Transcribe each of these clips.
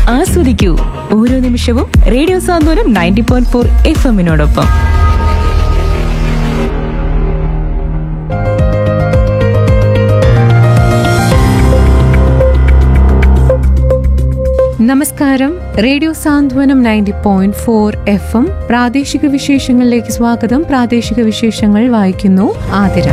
ആസ്വദിക്കൂ ഓരോ നിമിഷവും radio Santhwanam ninety point four F എമ്മിനോടൊപ്പം നമസ്കാരം radio Santhwanam ninety point four F M പ്രാദേശിക വിശേഷങ്ങളിലേക്ക് സ്വാഗതം പ്രാദേശിക വിശേഷങ്ങൾ വായിക്കുന്നു Athira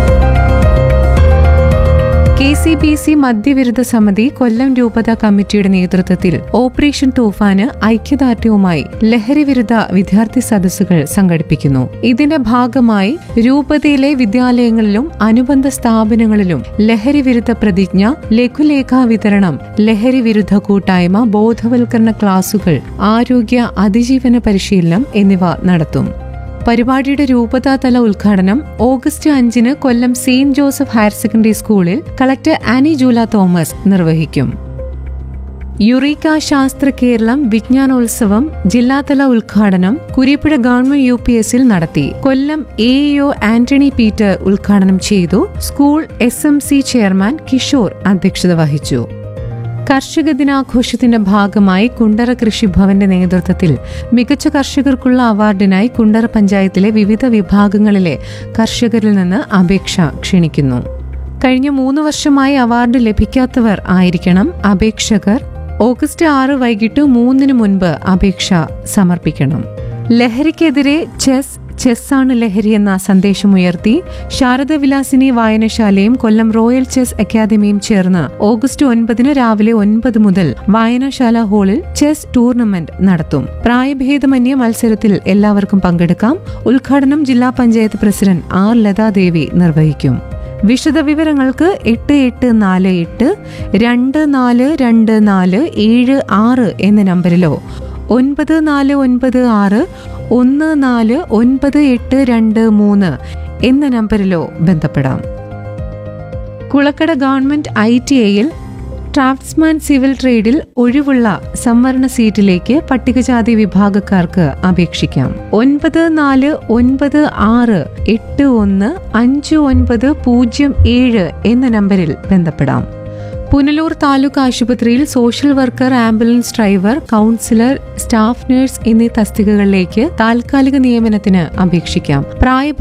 K C B C മദ്യവിരുദ്ധ സമിതി കൊല്ലം രൂപത കമ്മിറ്റിയുടെ നേതൃത്വത്തിൽ ഓപ്പറേഷൻ തൂഫാന് ഐക്യദാർഢ്യവുമായി ലഹരി വിരുദ്ധ വിദ്യാർത്ഥി സദസ്സുകൾ സംഘടിപ്പിക്കുന്നു ഇതിന്റെ ഭാഗമായി രൂപതയിലെ വിദ്യാലയങ്ങളിലും അനുബന്ധ സ്ഥാപനങ്ങളിലും ലഹരി വിരുദ്ധ പ്രതിജ്ഞ ലഘുലേഖാ വിതരണം ലഹരി വിരുദ്ധ കൂട്ടായ്മ ബോധവൽക്കരണ ക്ലാസുകൾ ആരോഗ്യ അതിജീവന പരിശീലനം എന്നിവ നടത്തും പരിപാടിയുടെ രൂപതാതല ഉദ്ഘാടനം ഓഗസ്റ്റ് അഞ്ചിന് Kollam Saint Joseph higher secondary സ്കൂളിൽ കളക്ടർ ആനി ജൂല തോമസ് നിർവഹിക്കും യുറീക്ക ശാസ്ത്ര കേരളം വിജ്ഞാനോത്സവം ജില്ലാതല ഉദ്ഘാടനം കുരിപ്പുഴ ഗവൺമെന്റ് യു പി എസിൽ നടത്തി കൊല്ലം എ ഇഒ ആന്റണി പീറ്റർ ഉദ്ഘാടനം ചെയ്തു school S M C chairman Kishore അധ്യക്ഷത വഹിച്ചു കർഷക ദിനാഘോഷത്തിന്റെ ഭാഗമായി കുണ്ടറ കൃഷിഭവന്റെ നേതൃത്വത്തിൽ മികച്ച കർഷകർക്കുള്ള അവാർഡിനായി കുണ്ടറ പഞ്ചായത്തിലെ വിവിധ വിഭാഗങ്ങളിലെ കർഷകരിൽ നിന്ന് അപേക്ഷ ക്ഷണിക്കുന്നു കഴിഞ്ഞ മൂന്ന് വർഷമായി അവാർഡ് ലഭിക്കാത്തവർ ആയിരിക്കണം അപേക്ഷകർ ഓഗസ്റ്റ് ആറ് വൈകിട്ട് മൂന്നിന് മുൻപ് അപേക്ഷ സമർപ്പിക്കണം ലഹരിക്കെതിരെ ചെസ് ചെസ്സാണ് ലഹരി എന്ന സന്ദേശമുയർത്തി ശാരദവിലാസിനി വായനശാലയും കൊല്ലം റോയൽ ചെസ് അക്കാദമിയും ചേർന്ന് ഓഗസ്റ്റ് ഒൻപതിന് രാവിലെ ഒൻപത് മുതൽ വായനശാല ഹാളിൽ ചെസ് ടൂർണമെന്റ് നടത്തും പ്രായഭേദമന്യേ മത്സരത്തിൽ എല്ലാവർക്കും പങ്കെടുക്കാം ഉദ്ഘാടനം ജില്ലാ പഞ്ചായത്ത് പ്രസിഡന്റ് ആർ ലതാദേവി നിർവഹിക്കും വിശദവിവരങ്ങൾക്ക് എട്ട് എട്ട് നാല് എട്ട് രണ്ട് നാല് രണ്ട് നാല് ഏഴ് ആറ് എന്ന നമ്പറിലോ ഒൻപത് നാല് ഒൻപത് ആറ് ഒന്ന് നാല് ഒൻപത് എട്ട് രണ്ട് മൂന്ന് എന്ന നമ്പറിലോ ബന്ധപ്പെടാം കുളക്കട ഗവൺമെന്റ് ഐ ടി ഐയിൽ ഡ്രാഫ്റ്റ്സ്മാൻ സിവിൽ ട്രേഡിൽ ഒഴിവുള്ള സംവരണ സീറ്റിലേക്ക് പട്ടികജാതി വിഭാഗക്കാർക്ക് അപേക്ഷിക്കാം ഒൻപത് നാല് ഒൻപത് ആറ് എട്ട് ഒന്ന് അഞ്ച് ഒൻപത് പൂജ്യം ഏഴ് എന്ന നമ്പറിൽ ബന്ധപ്പെടാം പുനലൂർ താലൂക്ക് ആശുപത്രിയിൽ social worker ambulance driver councillor staff nurse എന്നീ തസ്തികകളിലേക്ക് താൽക്കാലിക നിയമനത്തിന് അപേക്ഷിക്കാം പ്രായ